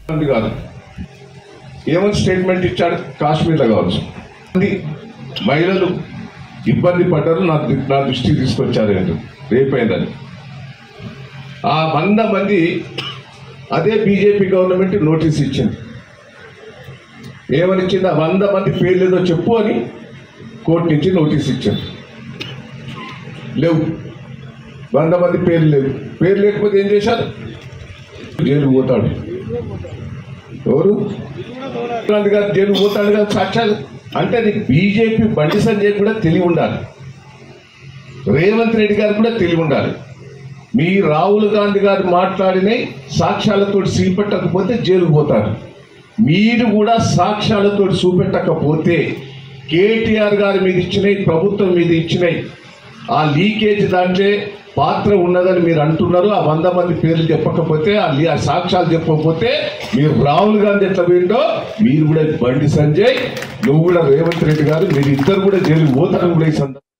అది కాదు ఏమని స్టేట్మెంట్ ఇచ్చాడు కాశ్మీర్లో కావచ్చు అది మహిళలు ఇబ్బంది పడ్డారు నా ది- నా దృష్టికి తీసుకొచ్చారు ఏంటో రేపైందని ఆ వంద మంది అదే బీజేపీ గవర్నమెంట్ నోటీస్ ఇచ్చింది ఏమని ఇచ్చింది ఆ వంద మంది పేర్లు ఏదో చెప్పు అని కోర్టు నుంచి నోటీస్ ఇచ్చింది లేవు వంద మంది పేర్లు లేవు పేరు లేకపోతే ఏం చేశారు జైలు పోతాడు ఎవరు గాంధీ గారు జైలు పోతాడు కదా సాక్ష్యాలు అంటే అది బీజేపీ బండి సంజయ్ కూడా తెలివి ఉండాలి రేవంత్ రెడ్డి గారు కూడా తెలివి ఉండాలి మీ రాహుల్ గాంధీ గారు మాట్లాడిన సాక్ష్యాలతో చూపెట్టకపోతే జైలుకు పోతారు మీరు కూడా సాక్ష్యాలతో చూపెట్టకపోతే కేటీఆర్ గారి మీద ఇచ్చినాయి ప్రభుత్వం మీద ఇచ్చినాయి ఆ లీకేజ్ దాంట్లో పాత్ర ఉన్నదని మీరు అంటున్నారు ఆ వంద మంది పేర్లు చెప్పకపోతే ఆ లీ- ఆ సాక్ష్యాలు చెప్పకపోతే మీరు రాహుల్ గాంధీ ఎట్లా పోయిండో మీరు కూడా బండి సంజయ్ నువ్వు కూడా రేవంత్ రెడ్డి గారు మీరు ఇద్దరు కూడా జైలుకు పోతారని కూడా ఈ సందర్భంగా